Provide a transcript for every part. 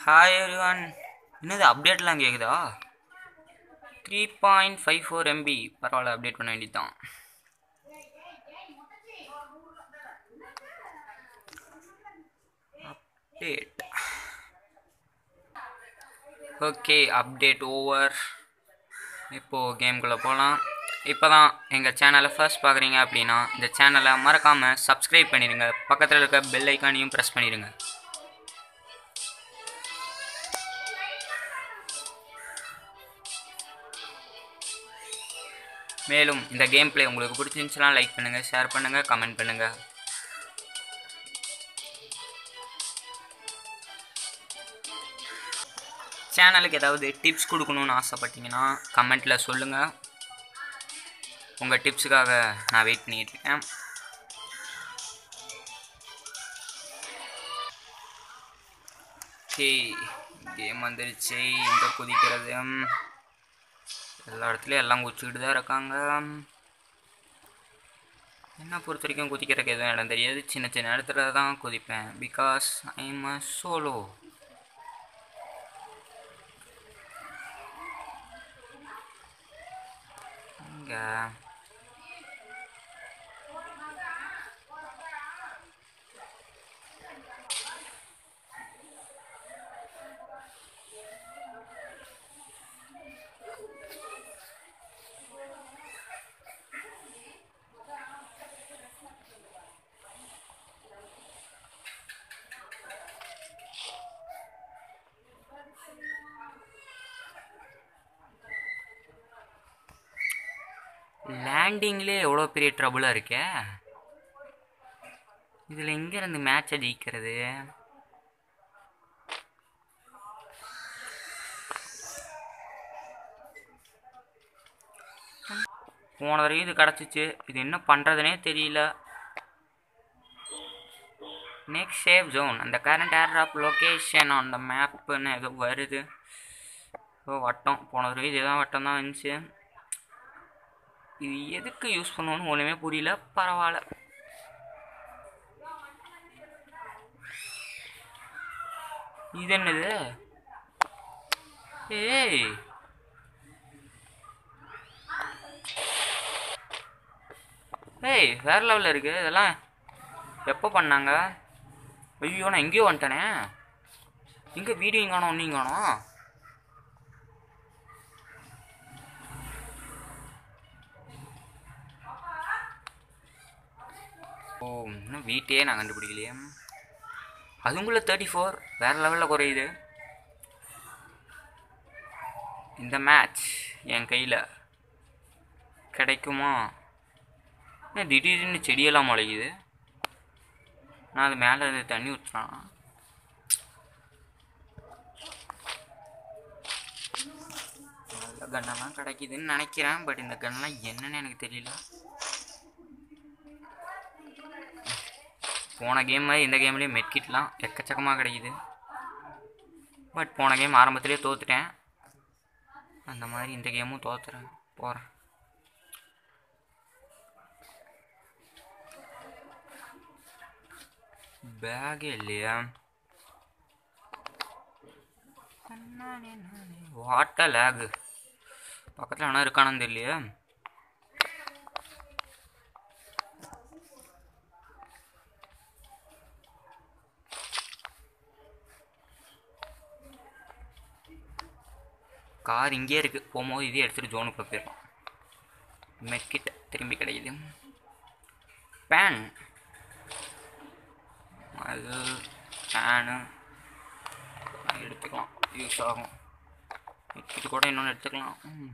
Hi everyone என்னது அப்டேட்லாம் கேட்குதா three point five four MB பரவாயில்ல அப்டேட் பண்ண வேண்டியதுதான் அப்டேட் ஓகே அப்டேட் ஓவர் இப்போது கேம்குள்ளே போகலாம் இப்போ தான் எங்கள் சேனலை ஃபர்ஸ்ட் பார்க்குறீங்க அப்படின்னா இந்த சேனலை மறக்காமல் சப்ஸ்கிரைப் பண்ணிடுங்க பக்கத்தில் இருக்க பெல் ஐக்கானையும் ப்ரெஸ் பண்ணிடுங்க மேலும் இந்த கேம் பிளே உங்களுக்கு பிடிச்சிருந்துச்சுன்னா லைக் பண்ணுங்கள் ஷேர் பண்ணுங்கள் கமெண்ட் பண்ணுங்கள் சேனலுக்கு ஏதாவது டிப்ஸ் கொடுக்கணுன்னு ஆசைப்பட்டீங்கன்னா கமெண்ட்டில் சொல்லுங்கள் உங்கள் டிப்ஸுக்காக நான் வெயிட் பண்ணிகிட்டு இருக்கேன் ஓகே கேம் வந்துருச்சு இங்கே குதிக்கிறது எல்லா இடத்துலையும் எல்லாம் குச்சிக்கிட்டு தான் இருக்காங்க என்ன பொறுத்த வரைக்கும் குதிக்கிறதுக்கு எதுவும் இடம் தெரியாது சின்ன சின்ன இடத்துல தான் குதிப்பேன் because I am a solo இங்கே லேண்டிங்லேயே எவ்வளோ பெரிய ட்ரபுளாக இருக்கே இதில் எங்கேருந்து மேட்சை ஜெயிக்கிறது போன வரையும் இது கிடச்சிச்சு இது என்ன பண்ணுறதுனே தெரியல நெக்ஸ்ட் சேவ் ஜோன் அந்த கரண்ட் ஏர் ட்ராப் லொக்கேஷன் அந்த மேப்புன்னு ஏதோ வருது ஓ வட்டம் போன வரையும் இதுதான் வட்டம் தான் வந்துச்சு இது எதுக்கு யூஸ் பண்ணணும்னு ஒன்றுமே புரியல பரவாயில்ல இது என்னது ஏய் ஏய் வேற லெவலில் இருக்கு இதெல்லாம் எப்போ பண்ணாங்க ஐயோ நான் எங்கேயோ வந்துட்டேனே எங்கே வீடியோ காணோம் ஒன்றையும் காணோம் ஓ இன்னும் வீட்டையே நான் கண்டுபிடிக்கலையே அதுங்குள்ள தேர்ட்டி ஃபோர் வேறு லெவலில் குறையுது இந்த மேட்ச் என் கையில் கிடைக்குமா என்ன திடீர்னு செடியெல்லாம் முளைக்குது நான் அது மேலே இருந்து தண்ணி ஊற்றுறான் நல்ல கன்னெல்லாம் கிடைக்குதுன்னு நினைக்கிறேன் பட் இந்த கன்னெல்லாம் என்னன்னு எனக்கு தெரியல போன கேம் மாதிரி இந்த கேம்லேயும் மெட்கிட்லாம் எக்கச்சக்கமாக கிடைக்குது பட் போன கேம் ஆரம்பத்திலே தோத்துட்டேன் அந்த மாதிரி இந்த கேமும் தோத்துறேன் போகிறேன் பேகே இல்லையா வாட்ட லேகு பக்கத்தில் ஆனால் இருக்கானு தெரியலையே கார் இங்கேயே இருக்குது போகும்போது இதே எடுத்துகிட்டு ஜோனுக்குள்ளே போயிடலாம் மெட்கிட்ட திரும்பி கிடைக்குது பேன் அது ஃபேனு எடுத்துக்கலாம் யூஸ் ஆகும் மெட்கிட்டு கூட இன்னொன்று எடுத்துக்கலாம் ம்.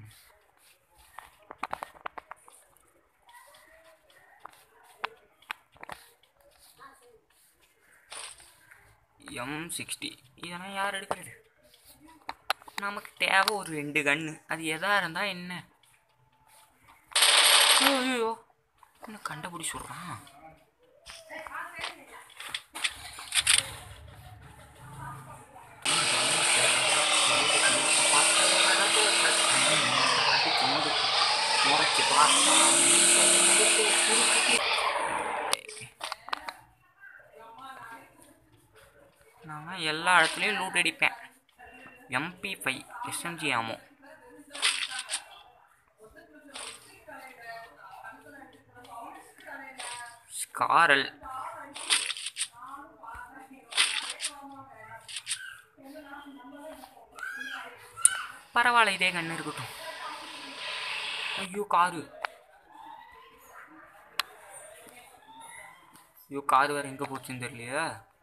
எம் சிக்ஸ்டி இதெல்லாம் யார் எடுக்கிறது நமக்கு தேவை ஒரு ரெண்டு கன்று அது எதா இருந்தா என்ன ஐயோ என்ன கண்டுபிடி சொல்றான் நாங்க நான் எல்லா இடத்துலையும் லூட் அடிப்பேன் MP five SMG ammo SCAR L பரவாயில்ல இதே கண்ணு இருக்கட்டும் ஐயோ காரு ஐயோ கார் வேறு எங்கே போச்சுன்னு தெரியலையே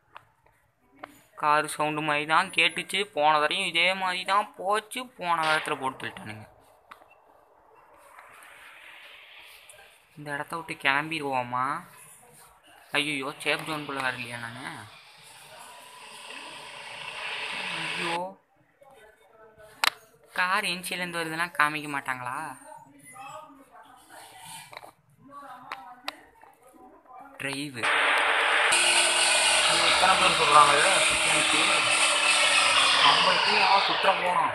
கார் சவுண்டு மாதிரி தான் கேட்டுச்சு போன தரையும் இதே மாதிரி தான் போச்சு போன நேரத்தில் போட்டு தள்ளிட்டானுங்க இந்த இடத்த விட்டு கிளம்பிடுவோமா ஐயோ சேஃப் ஜோனுக்குள்ளே வர இல்லையா நான் ஐயோ கார் என்சிலேருந்து வருதுன்னா காமிக்க மாட்டாங்களா டிரைவு எத்தனை பேர் சொல்கிறாங்க சுற்றி நம்மளுக்கு யாரும் சுற்ற போகிறோம்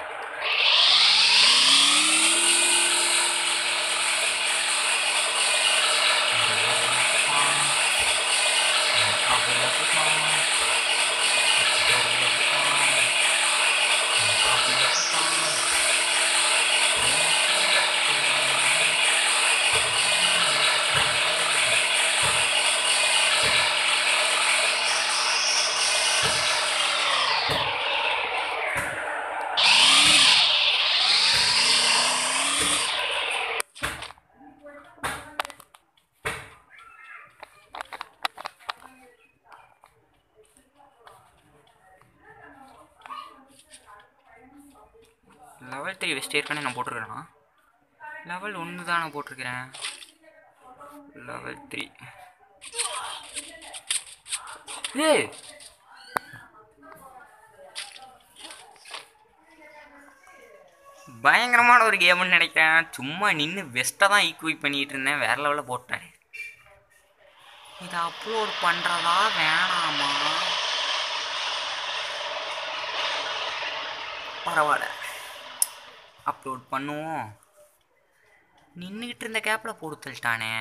லெவல் த்ரீ வெஸ்ட் ஏற்கனவே நான் போட்டிருக்கேனா லெவல் ஒன்று தான் நான் போட்டிருக்கிறேன் லெவல் த்ரீ ஏய் பயங்கரமான ஒரு கேம்னு நினைக்கிறேன் சும்மா நின்று வெஸ்ட்டை தான் ஈக்குவிப் பண்ணிட்டு இருந்தேன் வேற லெவலில் போட்டேன் இதை அப்லோட் பண்ணுறதா வேணாமா பரவாயில்ல அப்லோட் பண்ணுவோம் நின்றுக்கிட்டு இருந்த கேப்பில் போட்டு தள்ளிட்டானே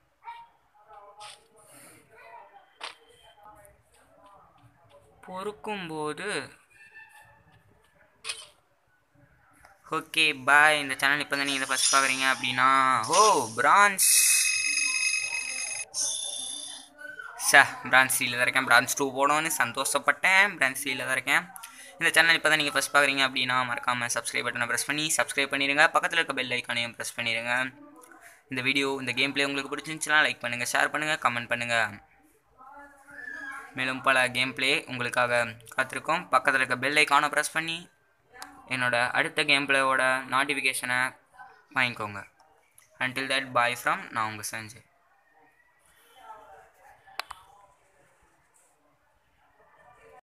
பொறுக்கும்போது ஓகே பாய் இந்த சேனல் இப்போ தான் நீங்கள் ஃபஸ்ட் பார்க்குறீங்க அப்படின்னா ஓ பிரான்ஸ் சா பிரான்ஸ் த்ரீல தான் இருக்கேன் பிரான்ஸ் டூ போடணும்னு சந்தோஷப்பட்டேன் பிரான்ஸ் த்ரீல தான் இருக்கேன் இந்த சேனல் இப்போ தான் நீங்கள் ஃபஸ்ட் பார்க்குறீங்க அப்படின்னா மறக்காமல் சப்ஸ்கிரைப் பட்டனை ப்ரெஸ் பண்ணி சப்ஸ்கிரைப் பண்ணிடுங்க பக்கத்தில் இருக்க பெல் ஐக்கானையும் ப்ரெஸ் பண்ணிடுங்க இந்த வீடியோ இந்த கேம் ப்ளே உங்களுக்கு பிடிச்சிருந்துச்சுன்னா லைக் பண்ணுங்கள் ஷேர் பண்ணுங்கள் கமெண்ட் பண்ணுங்கள் மேலும் பல கேம் ப்ளே உங்களுக்காக காத்திருக்கோம் பக்கத்தில் இருக்க பெல் ஐக்கானை ப்ரெஸ் பண்ணி என்னோட அடுத்த கேம் பிளேவோட நோட்டிஃபிகேஷனை வாங்கிக்கோங்க அன்டில் தட் பாய் ஃப்ரம் நான் உங்கள் சஞ்சய்